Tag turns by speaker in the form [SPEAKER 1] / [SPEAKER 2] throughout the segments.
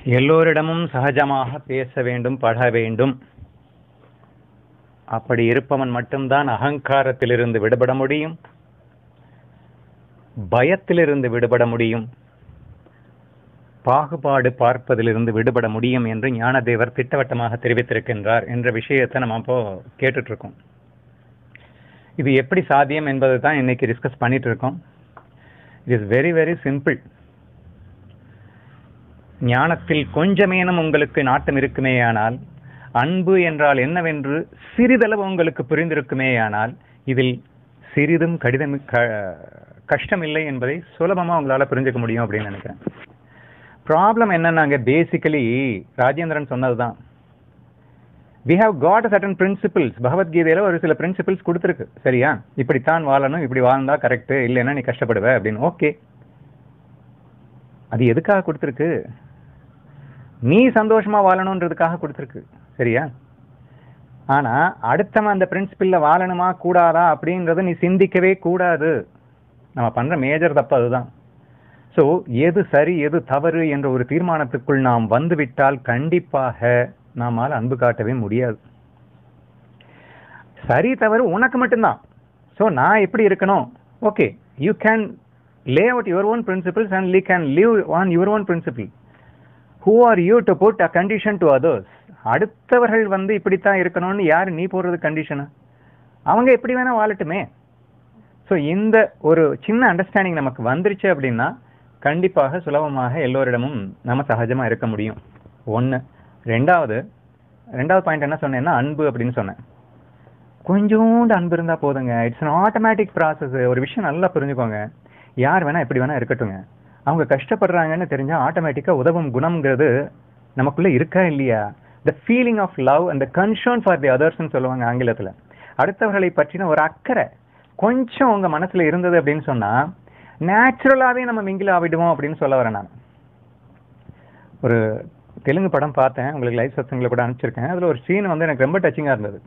[SPEAKER 1] எல்லோரிடமும் சகஜமாக பேச வேண்டும் பழக வேண்டும் அப்படி இருப்பவன் மட்டும்தான் அகங்காரத்திலிருந்து விடுபட முடியும் பயத்திலிருந்து விடுபட முடியும் பாகுபாடு பார்ப்பதிலிருந்து விடுபட முடியும் என்று ஞானதேவர் திட்டவட்டமாக தெரிவித்திருக்கின்றார் என்ற விஷயத்தை நம்ம இப்போ கேட்டுட்டு இருக்கோம் இது எப்படி சாத்தியம் என்பதை தான் இன்னைக்கு டிஸ்கஸ் பண்ணிட்டு இருக்கோம் it is very very simple ஞானத்தில் கொஞ்சமேனும் உங்களுக்கு நாட்டம் இருக்குமேயானால் அன்பு என்றால் என்னவென்று சிறிதளவு உங்களுக்கு புரிந்திருக்குமேயானால் இதில் சிறிதும் கடிதம் க- கஷ்டமில்லை என்பதை சுலபமா உங்களால புரிஞ்சுக்க முடியும் அப்படின்னு நினைக்கிறேன் ப்ராப்ளம் என்னன்னாங்க பேசிக்கலி ராஜேந்திரன் சொன்னதுதான் we have got certain principles பகவத்கீதையில ஒரு சில பிரின்சிபிள்ஸ் கொடுத்துருக்கு சரியா இப்படித்தான் வாழணும் இப்படி வாழ்ந்தா கரெக்ட் இல்லைன்னா நீ கஷ்டப்படுவ அப்படின்னு ஓகே அது எதுக்காக கொடுத்துருக்கு நீ சந்தோஷமா வாழணுன்றதுக்காக கொடுத்துருக்கு சரியா ஆனா அடுத்தவன் அந்த பிரின்சிபிள்ல வாழணுமா கூடாதா அப்படின்றத நீ சிந்திக்கவே கூடாது நம்ம பண்ற மேஜர் தப்பு அதுதான் சோ எது சரி எது தவறு என்ற ஒரு தீர்மானத்துக்குள் நாம் வந்துவிட்டால் கண்டிப்பாக நாமால் அன்பு காட்டவே முடியாது சரி தவறு உனக்கு மட்டும்தான் சோ நான் எப்படி இருக்கணும் okay you can lay out your own principles and we can live on your own principle who are you to put a condition to others அடுத்தவர்கள் வந்து இப்படித்தான் இருக்கணும்னு யார் நீ போடுறது கண்டிஷனு அவங்க எப்படி வேணா வாழட்டுமே ஸோ இந்த ஒரு சின்ன அண்டர்ஸ்டாண்டிங் நமக்கு வந்துருச்சு அப்படின்னா கண்டிப்பாக சுலபமாக எல்லோரிடமும் நம்ம சகஜமா இருக்க முடியும் ஒன்று ரெண்டாவது ரெண்டாவது பாயிண்ட் என்ன சொன்னேன்னா அன்பு அப்படின்னு சொன்னேன் கொஞ்சோண்டு அன்பு இருந்தா போதுங்க இட்ஸ் an ஆட்டோமேட்டிக் ப்ராசஸ் ஒரு விஷயம் நல்லா புரிஞ்சுக்கோங்க யார் வேணா எப்படி வேணா இருக்கட்டுங்க அவங்க கஷ்டப்படுறாங்கன்னு தெரிஞ்சா ஆட்டோமேட்டிக்கா உதவும் குணம்ங்கிறது நமக்குள்ள இருக்கா இல்லையா த ஃபீலிங் ஆஃப் லவ் அந்த கன்சர்ன் ஃபார் தி அதர்ஸ்னு சொல்லுவாங்க ஆங்கிலத்துல அடுத்தவர்களை பற்றின ஒரு அக்கறை கொஞ்சம் உங்க மனசுல இருந்தது அப்படின்னு சொன்னா நேச்சுரலாவே நம்ம மிங்கில் ஆவிடுவோம் அப்படின்னு சொல்ல வரேன் நான் ஒரு தெலுங்கு படம் பார்த்தேன் உங்களுக்கு லைவ் சத்சங்களை கூட அனுப்பிச்சிருக்கேன் அதுல ஒரு சீன் வந்து எனக்கு ரொம்ப டச்சிங்கா இருந்தது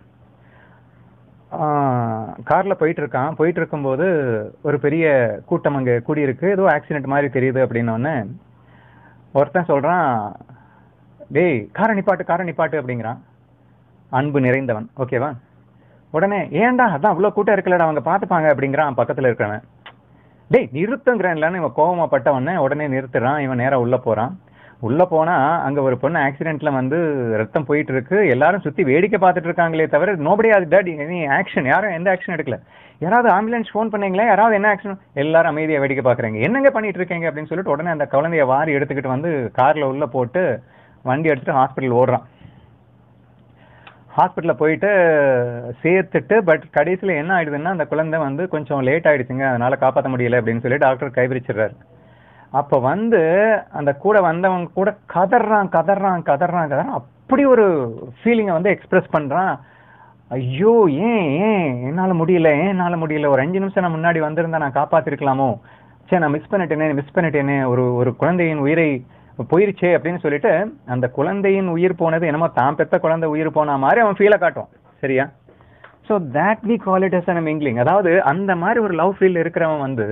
[SPEAKER 1] கார்ல போயிட்டு இருக்கான் போயிட்டு இருக்கும்போது ஒரு பெரிய கூட்டம் அங்க கூடியிருக்கு ஏதோ ஆக்சிடென்ட் மாதிரி தெரியுது அப்படின்னோடனே ஒருத்தன் சொல்றான் டேய் காரை நிப்பாட்டு காரை நிப்பாட்டு அப்படிங்கிறான் அன்பு நிறைந்தவன் ஓகேவா உடனே ஏன்டா அதான் அவ்வளவு கூட்டம் இருக்கலடா அவங்க பார்த்துப்பாங்க அப்படிங்கிறான் பக்கத்துல இருக்கிறவன் டேய் நிறுத்துங்கிறான்லன்னு இவன் கோவமா பட்டவன உடனே நிறுத்துறான் இவன் நேரா உள்ள போறான் உள்ள போனா அங்க ஒரு பொண்ணு ஆக்சிடென்ட்ல வந்து ரத்தம் போயிட்டு இருக்கு எல்லாரும் சுத்தி வேடிக்கை பார்த்துட்டு இருக்காங்களே தவிர நோபடி அது டட் எனி ஆக்ஷன் யாரும் எந்த ஆக்ஷன் எடுக்கல யாராவது ஆம்புலன்ஸ் ஃபோன் பண்ணீங்களா யாராவது என்ன ஆக்ஷன் எல்லாரும் அமைதியா வேடிக்கை பாக்குறாங்க என்னங்க பண்ணிட்டு இருக்கீங்க அப்படின்னு சொல்லிட்டு உடனே அந்த குழந்தைய வாரி எடுத்துக்கிட்டு வந்து கார்ல உள்ள போட்டு வண்டி எடுத்துட்டு ஹாஸ்பிட்டல் ஓடுறான் ஹாஸ்பிட்டலில் போயிட்டு சேர்த்துட்டு பட் கடைசியில் என்ன ஆயிடுதுன்னா அந்த குழந்தை வந்து கொஞ்சம் லேட் ஆயிடுச்சுங்க அதனால காப்பாற்ற முடியல அப்படின்னு சொல்லி டாக்டர் கைவிரிச்சிடுறாரு அப்போ வந்து அந்த கூட வந்தவங்க கூட கதறான் கதறான் கதறான் கதறான் அப்படி ஒரு ஃபீலிங்கை வந்து எக்ஸ்பிரஸ் பண்றான் ஐயோ ஏன் ஏன் என்னால முடியல ஏன் என்னால முடியல ஒரு அஞ்சு நிமிஷம் நான் முன்னாடி வந்திருந்தா நான் காப்பாத்திருக்கலாமோ சே நான் மிஸ் பண்ணிட்டேனே மிஸ் பண்ணிட்டேனே ஒரு ஒரு குழந்தையின் உயிரை போயிருச்சே அப்படின்னு சொல்லிட்டு அந்த குழந்தையின் உயிர் போனது என்னமோ தான் பெத்த குழந்தை உயிர் போன மாதிரி அவன் ஃபீலை காட்டும் சரியா so that we call it as an mingling அதாவது அந்த மாதிரி ஒரு லவ் ஃபீல் இருக்கிறவன் வந்து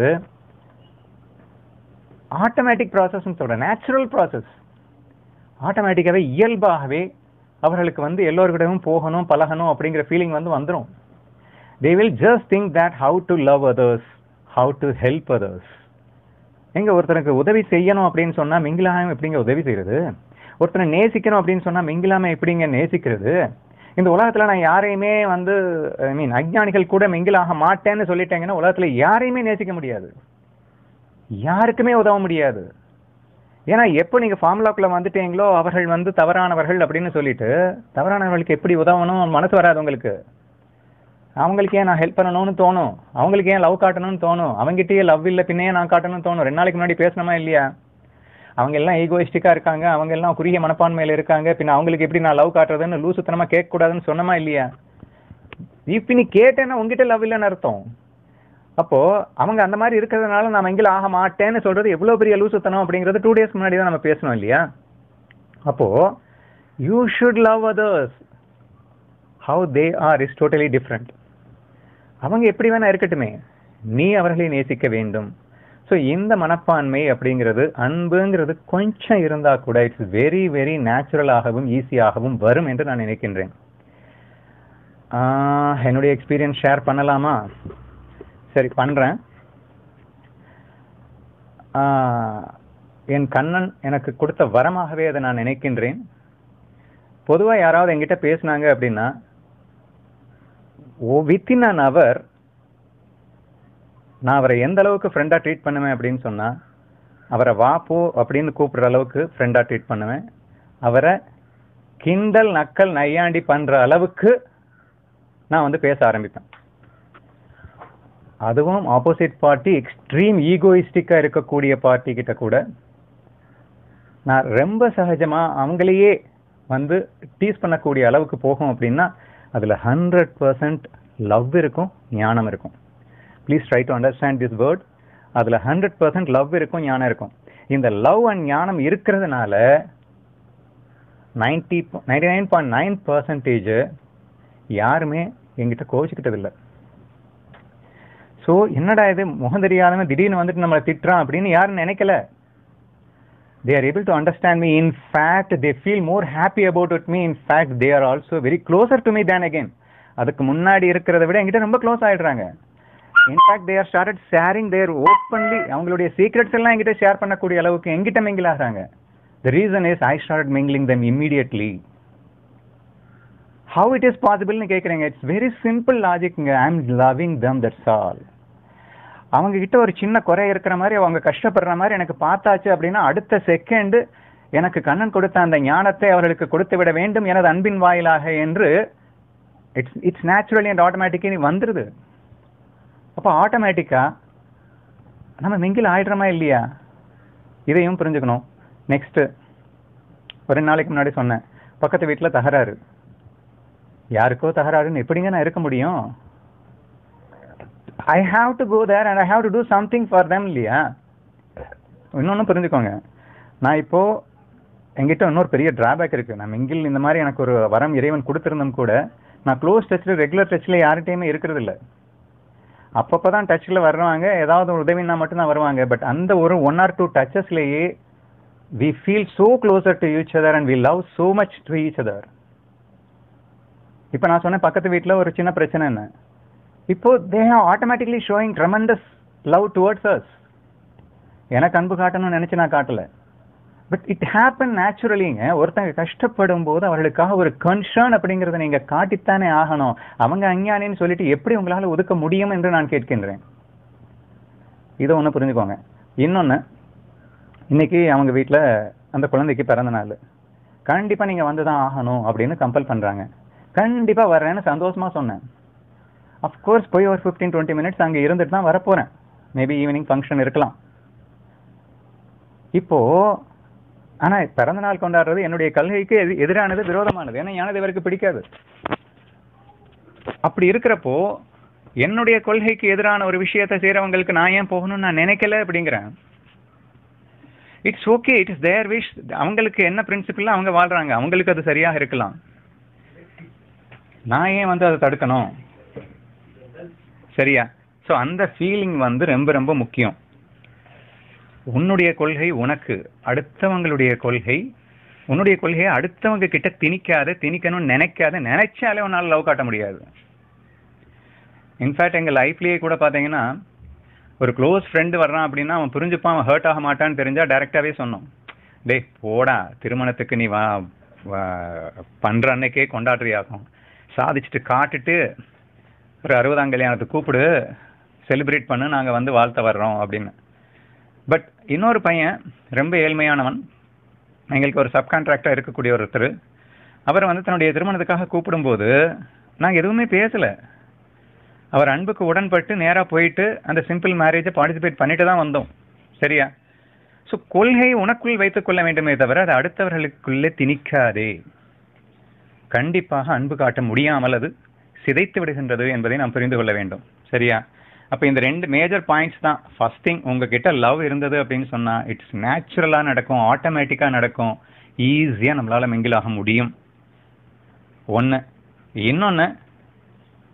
[SPEAKER 1] ஆட்டோமேட்டிக் ப்ராசஸ்ன்னு சொல்றேன் நேச்சுரல் ப்ராசஸ் ஆட்டோமேட்டிக்காவே இயல்பாகவே அவர்களுக்கு வந்து எல்லோருக்கிடமும் போகணும் பழகணும் அப்படிங்கிற ஃபீலிங் வந்து வந்துடும் they will just think that how to love others how to help others எங்க ஒருத்தருக்கு உதவி செய்யணும் அப்படின்னு சொன்னா மிங்கிலாம எப்படிங்க உதவி செய்யறது ஒருத்தரை நேசிக்கணும் அப்படின்னு சொன்னா மிங்கிலாம எப்படிங்க நேசிக்கிறது இந்த உலகத்துல நான் யாரையுமே வந்து ஐ மீன் அஜ்ஞானிகள் கூட மிங்கிலாக மாட்டேன்னு சொல்லிட்டேங்கன்னா உலகத்துல யாரையுமே நேசிக்க முடியாது யாருக்குமே உதவ முடியாது ஏன்னா எப்போ நீங்க ஃபார்முலாக்குள்ள வந்துட்டீங்களோ அவர்கள் வந்து தவறானவர்கள் அப்படின்னு சொல்லிட்டு தவறானவர்களுக்கு எப்படி உதவணும் மனசு வராது உங்களுக்கு அவங்களுக்கு ஏன் நான் ஹெல்ப் பண்ணணும்னு தோணும் அவங்களுக்கு ஏன் லவ் காட்டணும்னு தோணும் அவங்ககிட்டயே லவ் இல்ல பின்னையே நான் காட்டணும்னு தோணும் ரெண்டு நாளைக்கு முன்னாடி பேசணுமா இல்லையா அவங்க எல்லாம் ஈகோயிஸ்டிக்கா இருக்காங்க அவங்க எல்லாம் குறுகிய மனப்பான்மையில இருக்காங்க பின்ன அவங்களுக்கு எப்படி நான் லவ் காட்டுறதுன்னு லூசுத்தனமா கேட்க கூடாதுன்னு சொன்னமா இல்லையா இப்ப நீ கேட்டேன்னா உங்ககிட்ட லவ் இல்லைன்னு அர்த்தம் அப்போ அவங்க அந்த மாதிரி இருக்கிறதுனால நான் எங்கில ஆக மாட்டேன்னு சொல்றது எவ்வளவு பெரிய லூசுத்தனம் அப்படிங்கறது டூ டேஸ் முன்னாடி தான் நம்ம பேசணும் இல்லையா அப்போ you should love others how they are is totally different அவங்க எப்படி வேணா இருக்கட்டுமே நீ அவர்களை நேசிக்க வேண்டும் ஸோ இந்த மனப்பான்மை அப்படிங்கிறது அன்புங்கிறது கொஞ்சம் இருந்தா கூட இட்ஸ் வெரி வெரி நேச்சுரலாகவும் ஈஸியாகவும் வரும் என்று நான் நினைக்கின்றேன் ஆஹ், என்னுடைய எக்ஸ்பீரியன்ஸ் ஷேர் பண்ணலாமா சரி பண்றேன் ஆஹ், என் கண்ணன் எனக்கு கொடுத்த வரமாகவே அதை நான் நினைக்கின்றேன் பொதுவா யாராவது என்கிட்ட பேசுனாங்க அப்படின்னா ஓ வித்தின் அன் அவர் நான் அவரை எந்த அளவுக்கு ஃப்ரெண்டா ட்ரீட் பண்ணுவேன் அப்படின்னு சொன்னா அவரை வா போ அப்படின்னு கூப்பிடுற அளவுக்கு ஃப்ரெண்டா ட்ரீட் பண்ணுவேன் அவரை கிண்டல் நக்கல் நையாண்டி பண்ற அளவுக்கு நான் வந்து பேச ஆரம்பிப்பேன் அதுவும் ஆப்போசிட் பார்ட்டி எக்ஸ்ட்ரீம் ஈகோயிஸ்டிக்கா இருக்கக்கூடிய பார்ட்டி கிட்ட கூட நான் ரொம்ப சகஜமா அவங்களையே வந்து டீஸ் பண்ணக்கூடிய அளவுக்கு போகும் அப்படின்னா அதுல ஹண்ட்ரட் பர்சன்ட் லவ் இருக்கும் ஞானம் இருக்கும் please try to understand this word அதுல ஹண்ட்ரட் பர்சன்ட் லவ் இருக்கும் ஞானம் இருக்கும் இந்த லவ் அண்ட் ஞானம் இருக்கிறதுனால ninety ninety nine point nine percentage யாருமே எங்கிட்ட கோவிச்சுக்கிட்டது இல்லை ஸோ என்னடா இது முகம் தெரியாதவன் திடீர்னு வந்துட்டு நம்மளை திட்டுறான் அப்படின்னு யாரும் நினைக்கல they are able to understand me in fact they feel more happy about it me in fact they are also very closer to me than again அதுக்கு முன்னாடி இருக்கிறத விட என்கிட்ட ரொம்ப க்ளோஸ் ஆயிடுறாங்க in fact they are started sharing their openly அவங்களுடைய secrets எல்லாம் என்கிட்ட ஷேர் பண்ணக்கூடிய அளவுக்கு என்கிட்ட மிங்கிள் ஆகுறாங்க the reason is i started mingling them immediately how it is possible னு கேக்குறீங்க it's very simple logic i'm loving them that's all அவங்க கிட்ட ஒரு சின்ன குறை இருக்கிற மாதிரி அவங்க கஷ்டப்படுற மாதிரி எனக்கு பார்த்தாச்சு அப்படின்னா அடுத்த செகண்ட் எனக்கு கண்ணன் கொடுத்த அந்த ஞானத்தை அவர்களுக்கு கொடுத்து விட வேண்டும் எனது அன்பின் வாயிலாக என்று it's it's naturally and automatically வந்துருது அப்போ ஆட்டோமேட்டிக்கா நம்ம மிங்கில் ஆயிடுறோமா இல்லையா இதையும் புரிஞ்சுக்கணும் நெக்ஸ்ட் ஒரு ரெண்டு நாளைக்கு முன்னாடி சொன்னேன் பக்கத்து வீட்டில் தகராறு யாருக்கோ தகராறுன்னு எப்படிங்க நான் இருக்க முடியும் I have to go there and I have to do something for them இல்லையா இன்னொன்னு புரிஞ்சுக்கோங்க நான் இப்போ என்கிட்ட இன்னொரு பெரிய டிராபேக் இருக்கு நான் மிங்கில் இந்த மாதிரி எனக்கு ஒரு வரம் இறைவன் கொடுத்திருந்தும் கூட நான் க்ளோஸ் டச்சில் ரெகுலர் டச்சில் யார்கிட்டயுமே இருக்கிறது இல்ல அப்பப்போ தான் டச்சில் வருவாங்க ஏதாவது ஒரு உதவினா மட்டும் தான் வருவாங்க பட் அந்த ஒரு ஒன் ஆர் டூ டச்சஸ்லேயே we feel so closer to each other and we love so much to each other இப்போ நான் சொன்னேன் பக்கத்து வீட்டில் ஒரு சின்ன பிரச்சனை என்ன இப்போ they have automatically showing tremendous love towards us எனக்கு அன்பு காட்டணும்னு நினைச்சு நான் காட்டல பட் இட் ஹேப்பன் நேச்சுரலிங்க ஒருத்தங்க கஷ்டப்படும் போது அவர்களுக்காக ஒரு கன்சர்ன் அப்படிங்கறத நீங்க காட்டித்தானே ஆகணும் அவங்க அஞ்ஞானின்னு சொல்லிட்டு எப்படி உங்களால ஒதுக்க முடியும் என்று நான் கேட்கின்றேன் இதை ஒண்ணு புரிஞ்சுக்கோங்க இன்னொன்னு இன்னைக்கு அவங்க வீட்ல அந்த குழந்தைக்கு பிறந்த நாள் கண்டிப்பா நீங்க வந்துதான் ஆகணும் அப்படின்னு கம்பல் பண்றாங்க கண்டிப்பா வர்றேன்னு சந்தோஷமா சொன்னேன் அஃப்கோர்ஸ் போய் ஒரு ஃபிஃப்டீன் டுவெண்ட்டி மினிட்ஸ் அங்கே இருந்துட்டு தான் வரப்போறேன் மேபி ஈவினிங் ஃபங்க்ஷன் இருக்கலாம் இப்போ ஆனா பிறந்த நாள் கொண்டாடுறது என்னுடைய கல்விக்கு எதி- எதிரானது விரோதமானது ஏன்னா ஞானதேவருக்கு பிடிக்காது அப்படி இருக்கிறப்போ என்னுடைய கொள்கைக்கு எதிரான ஒரு விஷயத்தை செய்யறவங்களுக்கு நான் ஏன் போகணும்னு நான் நினைக்கல அப்படிங்கிறேன் it's okay it's their wish அவங்களுக்கு என்ன பிரின்சிபிள் அவங்க வாழ்றாங்க அவங்களுக்கு அது சரியாக இருக்கலாம் நான் ஏன் வந்து அதை தடுக்கணும் சரியா சோ அந்த ஃபீலிங் வந்து ரொம்ப ரொம்ப முக்கியம் உன்னுடைய கொள்கை உனக்கு அடுத்தவங்களுடைய கொள்கை உன்னுடைய கொள்கையை அடுத்தவங்க கிட்ட திணிக்காத திணிக்கணும்னு நினைக்காத நினைச்சாலே உன்னால லவ் காட்ட முடியாது இன்ஃபேக்ட் எங்க லைஃப்லயே கூட பாத்தீங்கன்னா ஒரு க்ளோஸ் ஃப்ரெண்டு வர்றான் அப்படின்னா அவன் புரிஞ்சுப்பான் அவன் ஹர்ட் ஆக மாட்டான்னு தெரிஞ்சா டைரக்டாவே சொன்னோம் டேய் போடா திருமணத்துக்கு நீ வா வா- பண்ற அன்னைக்கே கொண்டாடுறியாகும் சாதிச்சுட்டு காட்டுட்டு ஒரு அறுபதாம் கல்யாணத்துக்கு கூப்பிடு செலிப்ரேட் பண்ணு நாங்க வந்து வாழ்த்த வர்றோம் அப்படின்னு பட் இன்னொரு பையன் ரொம்ப ஏழ்மையானவன் எங்களுக்கு ஒரு சப்கான்ட்ராக்டா இருக்கக்கூடிய ஒருத்தர் அவர் வந்து தன்னுடைய திருமணத்துக்காக கூப்பிடும்போது நாங்க எதுவுமே பேசல அவர் அன்புக்கு உடன்பட்டு நேரா போயிட்டு அந்த சிம்பிள் மேரேஜை பார்ட்டிசிபேட் பண்ணிட்டு தான் வந்தோம் சரியா ஸோ கொள்கை உனக்குள் வைத்துக் கொள்ள வேண்டுமே தவிர அது அடுத்தவர்களுக்குள்ளே திணிக்காதே கண்டிப்பாக அன்பு காட்ட முடியாமல் அது சிதைத்து விடுகின்றது என்பதை நாம் புரிந்து கொள்ள வேண்டும் சரியா அப்ப இந்த ரெண்டு மேஜர் பாயிண்ட்ஸ் தான் ஃபர்ஸ்ட் திங் உங்ககிட்ட லவ் இருந்தது அப்படின்னு சொன்னா இட்ஸ் நேச்சுரலா நடக்கும் ஆட்டோமேட்டிக்கா நடக்கும் ஈஸியா நம்மளால மிங்கிள் ஆக முடியும் ஒண்ணு இன்னொன்னு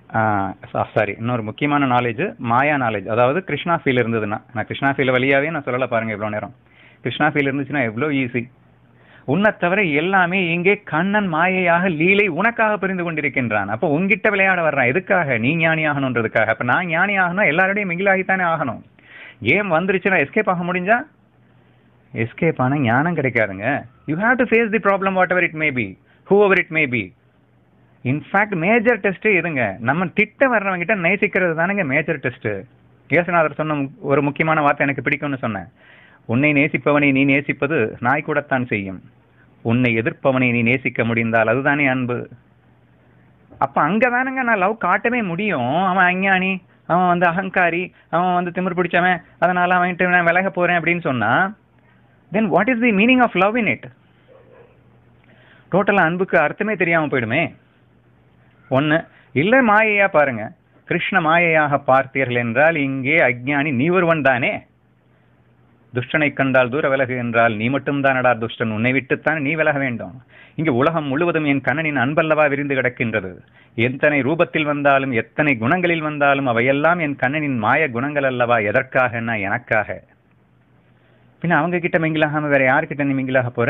[SPEAKER 1] சாரி இன்னொரு முக்கியமான நாலேஜ் மாயா நாலேஜ் அதாவது கிருஷ்ணா ஃபீல் இருந்ததுன்னா நான் கிருஷ்ணா ஃபீல் வழியாவே நான் சொல்லல பாருங்க இவ்வளோ நேரம் கிருஷ்ணா ஃபீல் இருந்துச்சுன்னா எவ்வளோ ஈஸி உன்னை தவிர எல்லாமே இங்கே கண்ணன் மாயையாக லீலை உனக்காக புரிந்து கொண்டிருக்கின்றான் அப்போ உன்கிட்ட விளையாட வர்றான் எதுக்காக நீ ஞானி ஆகணுன்றதுக்காக அப்ப நான் ஞானி ஆகணும் எல்லாரோடையும் மிங்கிலாகித்தானே ஆகணும் கேம் வந்துருச்சுன்னா எஸ்கேப் ஆக முடிஞ்சா எஸ்கேப் ஆன ஞானம் கிடைக்காதுங்க you have to face the problem whatever it may be whoever it may be in fact major test இதுங்க நம்ம திட்ட வர்றவங்க கிட்ட நேசிக்கிறது தானுங்க மேஜர் டெஸ்ட் இயேசுநாதர் சொன்ன மு- ஒரு முக்கியமான வார்த்தை எனக்கு பிடிக்கும்னு சொன்னேன் உன்னை நேசிப்பவனை நீ நேசிப்பது நாய் கூடத்தான் செய்யும் உன்னை எதிர்ப்பவனை நீ நேசிக்க முடிந்தால் அதுதானே அன்பு அப்ப அங்கதானுங்க நான் லவ் காட்டவே முடியும் அவன் அஞ்ஞானி அவன் வந்து அகங்காரி அவன் வந்து திமிர் பிடிச்சவன் அதனால அவன்கிட்ட நான் விலக போறேன் அப்படின்னு சொன்னா then what is the meaning of love in it டோட்டலா அன்புக்கு அர்த்தமே தெரியாம போயிடுமே ஒண்ணு இல்ல மாயையா பாருங்க கிருஷ்ண மாயையாக பார்த்தீர்கள் என்றால் இங்கே அஜ்ஞானி நீ ஒருவன் தானே துஷ்டனை கண்டால் தூர விலகு என்றால் நீ மட்டும் தானடா துஷ்டன் உன்னை விட்டுத்தான் நீ விலக வேண்டும் இங்கு உலகம் முழுவதும் என் கண்ணனின் அன்பல்லவா விரிந்து கிடக்கின்றது எத்தனை ரூபத்தில் வந்தாலும் எத்தனை குணங்களில் வந்தாலும் அவையெல்லாம் என் கண்ணனின் மாய குணங்கள் அல்லவா எதற்காகன்னா எனக்காக பின்ன அவங்க கிட்ட மிங்கிலாகாம வேற யார்கிட்ட நீ மிங்கிலாக போற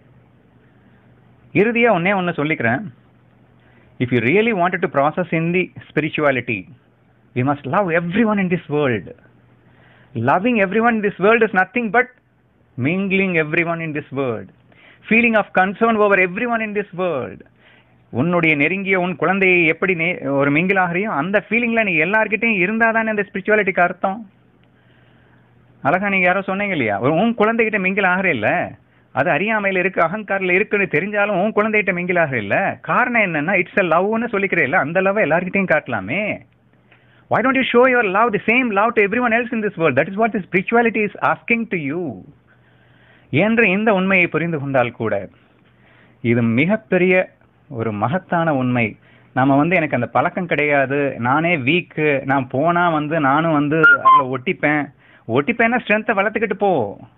[SPEAKER 1] இறுதியா ஒன்னே ஒன்னு சொல்லிக்கிறேன் if you really wanted to process in the spirituality, we must love everyone in this world. Loving everyone in this world is nothing but mingling everyone in this world. Feeling of concern over everyone in this world. உன்னுடைய நெருங்கிய உன் குழந்தையை எப்படி நே ஒரு mingle ஆகிறியோ அந்த ஃபீலிங்ல நீ எல்லார்கிட்டையும் இருந்தா தானே அந்த ஸ்பிரிச்சுவாலிட்டிக்கு அர்த்தம் அழகா நீங்க யாரோ சொன்னீங்க இல்லையா ஒரு உன் குழந்தைகிட்ட மிங்கில் ஆகிறே இல்ல அது அறியாமையில இருக்கு அகங்காரில் இருக்குன்னு தெரிஞ்சாலும் உன் குழந்தைகிட்ட மிங்கில் ஆகிறே இல்ல காரணம் என்னன்னா இட்ஸ் அ லவ்னு சொல்லிக்கிறே இல்ல அந்த லவ் எல்லார்கிட்டையும் காட்டலாமே why don't you show your love the same love to everyone else in this world that is what the spirituality is asking to you என்ற இந்த உண்மையை புரிந்து கொண்டால் கூட இது மிகப்பெரிய ஒரு மகத்தான உண்மை நாம வந்து எனக்கு அந்த பழக்கம் கிடையாது நானே வீக்கு நான் போனா வந்து நானும் வந்து அதில் ஒட்டிப்பேன் ஒட்டிப்பேன்னா ஸ்ட்ரென்த்தை வளர்த்துக்கிட்டு போ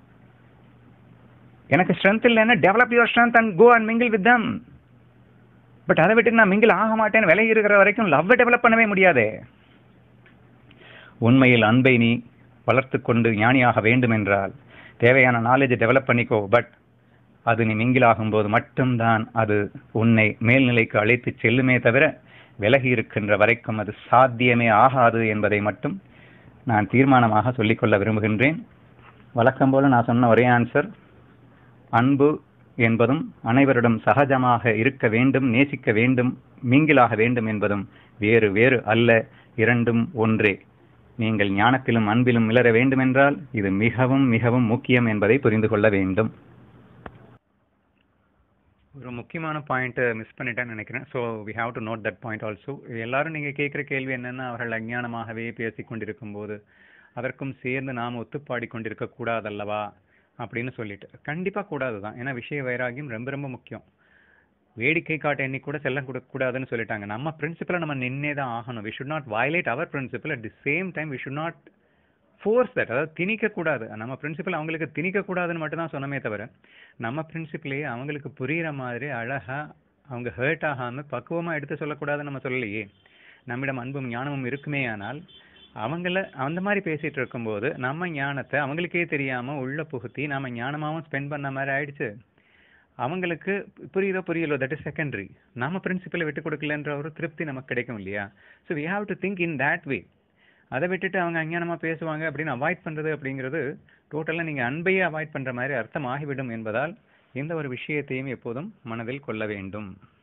[SPEAKER 1] எனக்கு ஸ்ட்ரென்த் இல்லைன்னா develop your strength and go and mingle with them but அதை விட்டு நான் மிங்கிள் ஆக மாட்டேன்னு விலகி இருக்கிற வரைக்கும் லவ்வை டெவலப் பண்ணவே முடியாதே உண்மையில் அன்பை நீ வளர்த்து கொண்டு ஞானியாக வேண்டும் என்றால் தேவையான நாலேஜை டெவலப் பண்ணிக்கோ பட் அது நீ மிங்கிலாகும் போது மட்டும்தான் அது உன்னை மேல்நிலைக்கு அழைத்து செல்லுமே தவிர விலகி இருக்கின்ற வரைக்கும் அது சாத்தியமே ஆகாது என்பதை மட்டும் நான் தீர்மானமாக சொல்லிக்கொள்ள விரும்புகின்றேன் வழக்கம் போல நான் சொன்ன ஒரே ஆன்சர் அன்பு என்பதும் அனைவரிடம் சகஜமாக இருக்க வேண்டும் நேசிக்க வேண்டும் மிங்கிலாக வேண்டும் என்பதும் வேறு வேறு அல்ல இரண்டும் ஒன்றே நீங்கள் ஞானத்திலும் அன்பிலும் மிளர வேண்டுமென்றால் இது மிகவும் மிகவும் முக்கியம் என்பதை புரிந்து கொள்ள வேண்டும் ஒரு முக்கியமான பாயிண்ட் மிஸ் பண்ணிட்டேன்னு நினைக்கிறேன் so we have to note that point also எல்லாரும் நீங்கள் கேட்குற கேள்வி என்னன்னா அவர்கள் அஞ்ஞானமாகவே பேசிக் கொண்டிருக்கும் போது அதற்கும் சேர்ந்து நாம் ஒத்துப்பாடி கொண்டிருக்க கூடாதல்லவா அப்படின்னு சொல்லிட்டு கண்டிப்பாக கூடாது தான் ஏன்னா விஷய வைராகியம் ரொம்ப ரொம்ப முக்கியம் வேடிக்கை காட்ட எண்ணி கூட செல்லம் கொடுக்க கூடாதுன்னு சொல்லிட்டாங்க நம்ம பிரின்சிபலை நம்ம நின்னே தான் ஆகணும் we should not violate our principle at the same time we should not force that அதாவது திணிக்க கூடாது நம்ம பிரின்சிபல் அவங்களுக்கு திணிக்க கூடாதுன்னு மட்டும் தான் சொன்னமே தவிர நம்ம பிரின்சிபலையே அவங்களுக்கு புரியுற மாதிரி அழகா அவங்க ஹர்ட் ஆகாம பக்குவமா எடுத்து சொல்லக்கூடாதுன்னு நம்ம சொல்லலையே நம்மிடம் அன்பும் ஞானமும் இருக்குமே ஆனால் அவங்கள அந்த மாதிரி பேசிட்டு இருக்கும்போது நம்ம ஞானத்தை அவங்களுக்கே தெரியாம உள்ள புகுத்தி நாம ஞானமாவும் ஸ்பெண்ட் பண்ண மாதிரி ஆயிடுச்சு அவங்களுக்கு புரியுதோ புரியலோ தட் இஸ் செகண்டரி நம்ம பிரின்சிபலை விட்டு கொடுக்கலன்ற ஒரு திருப்தி நமக்கு கிடைக்கும் இல்லையா so we have to think in that way அதை விட்டுட்டு அவங்க அஞ்ஞானமா பேசுவாங்க அப்படின்னு அவாய்ட் பண்றது அப்படிங்கிறது டோட்டலாக நீங்க அன்பையே அவாய்ட் பண்ற மாதிரி அர்த்தம் ஆகிவிடும் என்பதால் இந்த ஒரு விஷயத்தையும் எப்போதும் மனதில் கொள்ள வேண்டும்